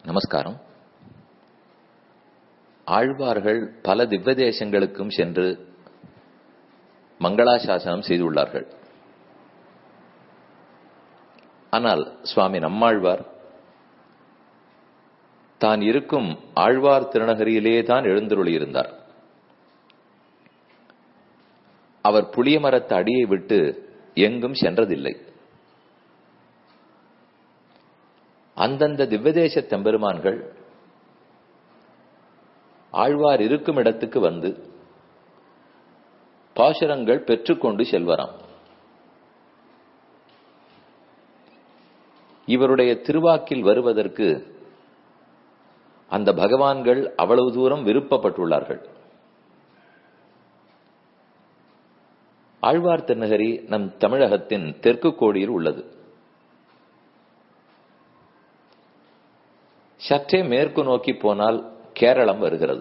நமஸ்காரம் ஆழ்வார்கள் பல திவ்ய தேசங்களுக்கும் சென்று மங்களாசாசனம் செய்துள்ளார்கள் ஆனால் சுவாமி நம்மாழ்வார் தான் இருக்கும் ஆழ்வார் திருநகரியிலே தான் எழுந்தருளியிருந்தார் அவர் புளிய மரத்து அடியை விட்டு எங்கும் சென்றதில்லை அந்தந்த திவ்வதேச தெம்பெருமான்கள் ஆழ்வார் இருக்கும் இடத்துக்கு வந்து பாசுரங்கள் பெற்றுக்கொண்டு செல்வராம் இவருடைய திருவாக்கில் வருவதற்கு அந்த பகவான்கள் அவ்வளவு தூரம் விருப்பப்பட்டுள்ளார்கள் ஆழ்வார் திருநகரி நம் தமிழகத்தின் தெற்கு கோடியில் உள்ளது சற்றே மேற்கு நோக்கி போனால் கேரளம் வருகிறது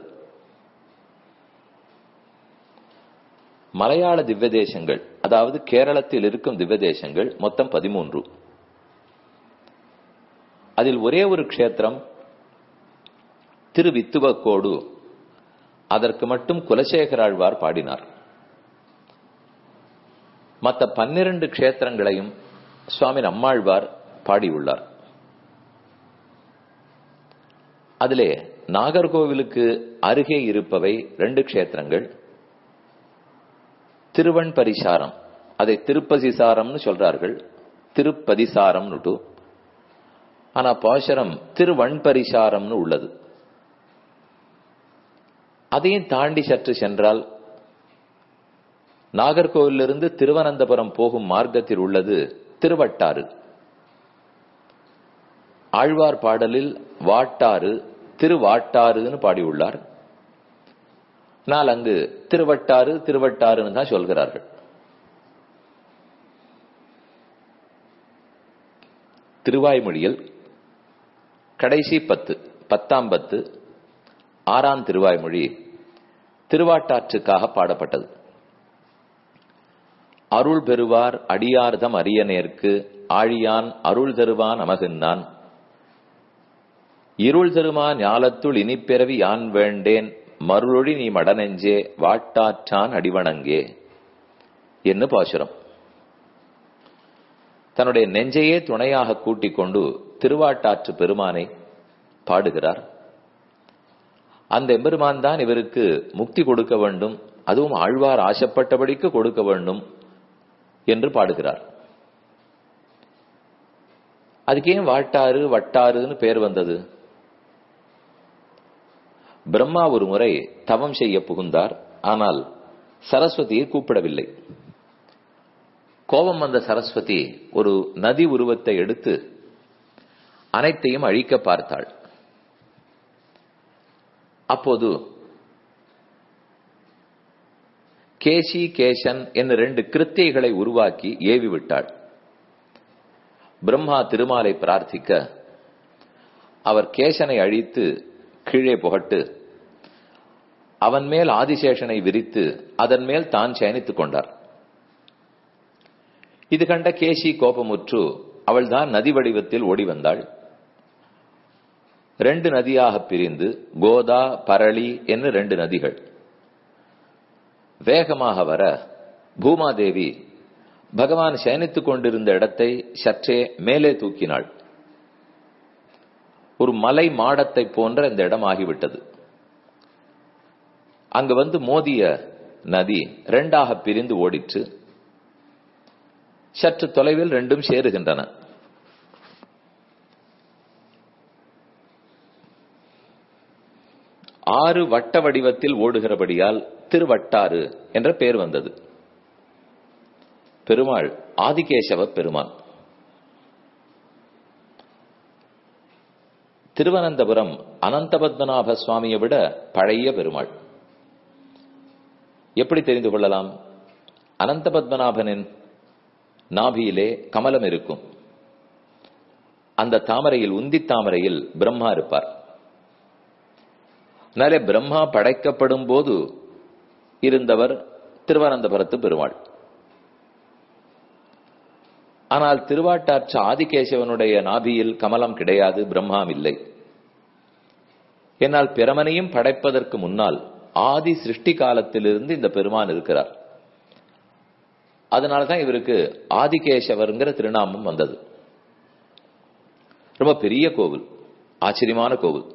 மலையாள திவ்ய தேசங்கள் அதாவது கேரளத்தில் இருக்கும் திவ்ய தேசங்கள் மொத்தம் பதிமூன்று அதில் ஒரே ஒரு க்ஷேத்திரம் திருவித்துவக்கோடு அதற்கு மட்டும் குலசேகராழ்வார் பாடினார் மற்ற பன்னிரண்டு க்ஷேத்திரங்களையும் சுவாமி நம்மாழ்வார் பாடியுள்ளார் அதிலே நாகர்கோவிலுக்கு அருகே இருப்பவை ரெண்டு க்ஷேத்திரங்கள் திருவண் பரிசாரம் அதை திருப்பதிசாரம்னு சொல்றார்கள் திருப்பதிசாரம்னுட்டு ஆனா பாசரம் திருவண் பரிசாரம்னு உள்ளது அதையும் தாண்டி சற்று சென்றால் நாகர்கோவிலிருந்து திருவனந்தபுரம் போகும் மார்க்கத்தில் உள்ளது திருவட்டாறு ஆழ்வார் பாடலில் வாட்டாறு திருவாட்டாறுன்னு பாடியுள்ளார் நான் அங்கு திருவட்டாறு திருவட்டாறுன்னு தான் சொல்கிறார்கள் திருவாய்மொழியில் கடைசி பத்து பத்தாம் பத்து ஆறாம் திருவாய்மொழி திருவாட்டாற்றுக்காக பாடப்பட்டது அருள் பெறுவார் அடியார்தம் அரியநேர்க்கு ஆழியான் அருள் தருவான் அமகின்றான் இருள் தருமா ஞாலத்துள் இனிப்பிறவி யான் வேண்டேன் மருளொழி நீ மடநெஞ்சே வாட்டாற்றான் அடிவணங்கே என்று பாசுரம் தன்னுடைய நெஞ்சையே துணையாக கூட்டிக் கொண்டு திருவாட்டாற்று பெருமானை பாடுகிறார் அந்த எம்பெருமான் தான் இவருக்கு முக்தி கொடுக்க வேண்டும் அதுவும் ஆழ்வார் ஆசைப்பட்டபடிக்கு கொடுக்க வேண்டும் என்று பாடுகிறார் அதுக்கு ஏன் வாட்டாறு வட்டாறுன்னு பேர் வந்தது பிரம்மா ஒரு முறை தவம் செய்ய புகுந்தார் ஆனால் சரஸ்வதியை கூப்பிடவில்லை கோபம் வந்த சரஸ்வதி ஒரு நதி உருவத்தை எடுத்து அனைத்தையும் அழிக்க பார்த்தாள் அப்போது கேசி கேசன் என்ற ரெண்டு கிருத்தியைகளை உருவாக்கி ஏவி விட்டாள் பிரம்மா திருமாலை பிரார்த்திக்க அவர் கேசனை அழித்து கீழே புகட்டு அவன் மேல் ஆதிசேஷனை விரித்து அதன் மேல் தான் சயனித்துக் கொண்டார் இது கண்ட கேசி கோபமுற்று அவள்தான் நதி வடிவத்தில் ஓடி வந்தாள் ரெண்டு நதியாக பிரிந்து கோதா பரளி என்று ரெண்டு நதிகள் வேகமாக வர பூமாதேவி பகவான் சயனித்துக் கொண்டிருந்த இடத்தை சற்றே மேலே தூக்கினாள் ஒரு மலை மாடத்தை போன்ற இந்த இடம் ஆகிவிட்டது அங்கு வந்து மோதிய நதி ரெண்டாக பிரிந்து ஓடிற்று சற்று தொலைவில் ரெண்டும் சேருகின்றன ஆறு வட்ட வடிவத்தில் ஓடுகிறபடியால் திருவட்டாறு என்ற பெயர் வந்தது பெருமாள் ஆதிகேசவ பெருமான் திருவனந்தபுரம் அனந்தபத்மநாப சுவாமியை விட பழைய பெருமாள் எப்படி தெரிந்து கொள்ளலாம் அனந்தபத்மநாபனின் நாபியிலே கமலம் இருக்கும் அந்த தாமரையில் உந்தி தாமரையில் பிரம்மா இருப்பார் அதனாலே பிரம்மா படைக்கப்படும் போது இருந்தவர் திருவனந்தபுரத்து பெருமாள் ஆனால் திருவாட்டாற்று ஆதிகேசவனுடைய நாபியில் கமலம் கிடையாது பிரம்மாம் இல்லை என்னால் பிரமனையும் படைப்பதற்கு முன்னால் ஆதி சிருஷ்டி காலத்திலிருந்து இந்த பெருமான் இருக்கிறார் அதனாலதான் இவருக்கு ஆதிகேசவர்ங்கிற திருநாமம் வந்தது ரொம்ப பெரிய கோவில் ஆச்சரியமான கோவில்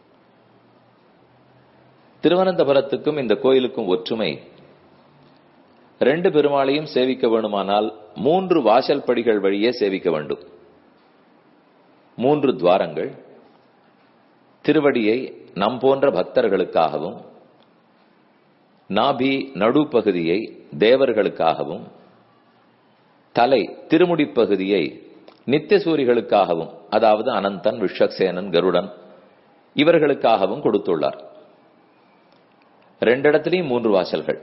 திருவனந்தபுரத்துக்கும் இந்த கோயிலுக்கும் ஒற்றுமை ரெண்டு பெருமாளையும் சேவிக்க வேணுமானால் மூன்று வாசல் படிகள் வழியே சேவிக்க வேண்டும் மூன்று துவாரங்கள் திருவடியை நம் போன்ற பக்தர்களுக்காகவும் நாபி நடுப்பகுதியை தேவர்களுக்காகவும் தலை திருமுடி பகுதியை நித்தியசூரிகளுக்காகவும் அதாவது அனந்தன் விஷக்சேனன் கருடன் இவர்களுக்காகவும் கொடுத்துள்ளார் ரெண்டிடத்திலையும் மூன்று வாசல்கள்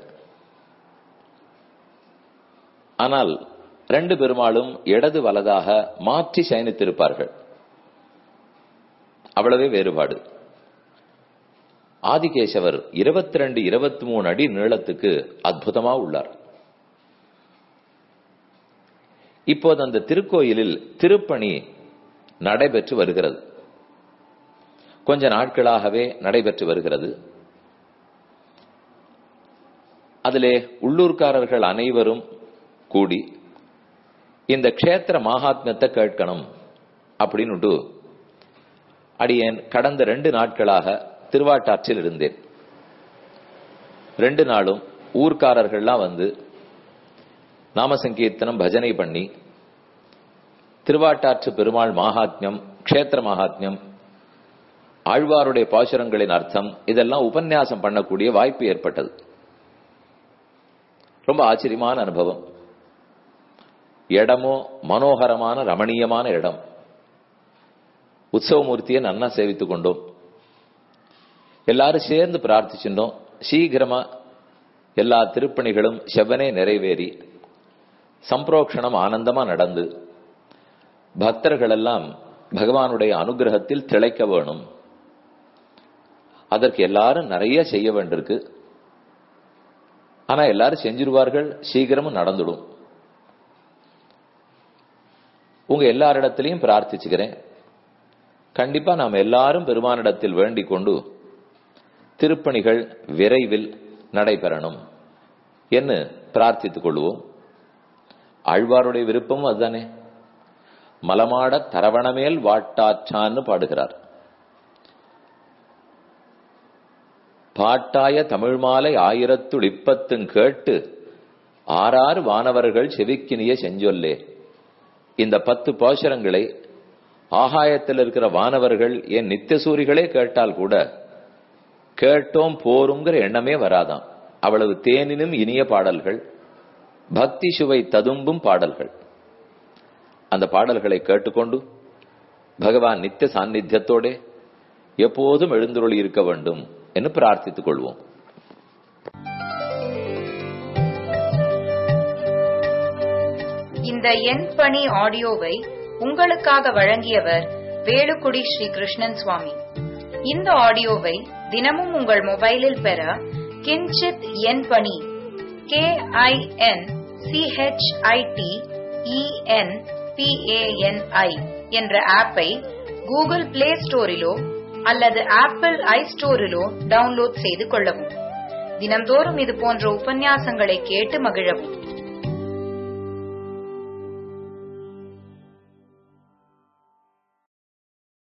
ஆனால் ரெண்டு பெருமாளும் இடது வலதாக மாற்றி சயனித்திருப்பார்கள் அவ்வளவே வேறுபாடு ஆதிகேசவர் இருபத்தி ரெண்டு இருபத்தி மூணு அடி நீளத்துக்கு அற்புதமா உள்ளார் இப்போது அந்த திருக்கோயிலில் திருப்பணி நடைபெற்று வருகிறது கொஞ்ச நாட்களாகவே நடைபெற்று வருகிறது அதிலே உள்ளூர்காரர்கள் அனைவரும் கூடி இந்த க்ஷேத்திர மகாத்மியத்தை கேட்கணும் அப்படின்னு அடியேன் கடந்த ரெண்டு நாட்களாக திருவாட்டாற்றில் இருந்தேன் ரெண்டு நாளும் ஊர்க்காரர்கள்லாம் வந்து நாம சங்கீர்த்தனம் பஜனை பண்ணி திருவாட்டாற்று பெருமாள் மகாத்மியம் க்ஷேத்திர மகாத்மியம் ஆழ்வாருடைய பாசுரங்களின் அர்த்தம் இதெல்லாம் உபன்யாசம் பண்ணக்கூடிய வாய்ப்பு ஏற்பட்டது ரொம்ப ஆச்சரியமான அனுபவம் இடமோ மனோகரமான ரமணீயமான இடம் உற்சவமூர்த்தியை நன்னா சேவித்துக் கொண்டோம் எல்லாரும் சேர்ந்து பிரார்த்திச்சிருந்தோம் சீக்கிரமா எல்லா திருப்பணிகளும் செவ்வனே நிறைவேறி சம்பிரோக்ஷணம் ஆனந்தமா நடந்து பக்தர்கள் எல்லாம் பகவானுடைய அனுகிரகத்தில் திளைக்க வேணும் அதற்கு எல்லாரும் நிறைய செய்ய வேண்டியிருக்கு ஆனா எல்லாரும் செஞ்சிருவார்கள் சீக்கிரமும் நடந்துடும் உங்க எல்லாரிடத்திலையும் பிரார்த்திச்சுக்கிறேன் கண்டிப்பா நாம் எல்லாரும் பெருமானிடத்தில் வேண்டிக் கொண்டு திருப்பணிகள் விரைவில் நடைபெறணும் என்று பிரார்த்தித்துக் கொள்வோம் ஆழ்வாருடைய விருப்பமும் அதுதானே மலமாட தரவணமேல் வாட்டாற்றான்னு பாடுகிறார் பாட்டாய தமிழ் மாலை ஆயிரத்துள் இப்பத்தும் கேட்டு ஆறாறு வானவர்கள் செவிக்கினிய செஞ்சொல்லே இந்த பத்து பாசுரங்களை ஆகாயத்தில் இருக்கிற வானவர்கள் என் நித்தியசூரிகளே கேட்டால் கூட கேட்டோம் போருங்கிற எண்ணமே வராதாம் அவ்வளவு தேனினும் இனிய பாடல்கள் பக்தி சுவை ததும்பும் பாடல்கள் அந்த பாடல்களை கேட்டுக்கொண்டு பகவான் நித்திய சாநித்தியத்தோட எப்போதும் எழுந்துருளி இருக்க வேண்டும் என்று பிரார்த்தித்துக் கொள்வோம் இந்த எண் பணி ஆடியோவை உங்களுக்காக வழங்கியவர் வேலுக்குடி ஸ்ரீ கிருஷ்ணன் சுவாமி இந்த ஆடியோவை தினமும் உங்கள் மொபைலில் பெற கிஞ்சித் எண் பணி கே ஐ என் சிஹெச்ஐடி இஎன் பிஏஎன்ஐ என்ற ஆப்பை கூகுள் பிளே ஸ்டோரிலோ அல்லது ஆப்பிள் ஐ ஸ்டோரிலோ டவுன்லோட் செய்து கொள்ளவும் தினம்தோறும் இது போன்ற உபன்யாசங்களை கேட்டு மகிழவும்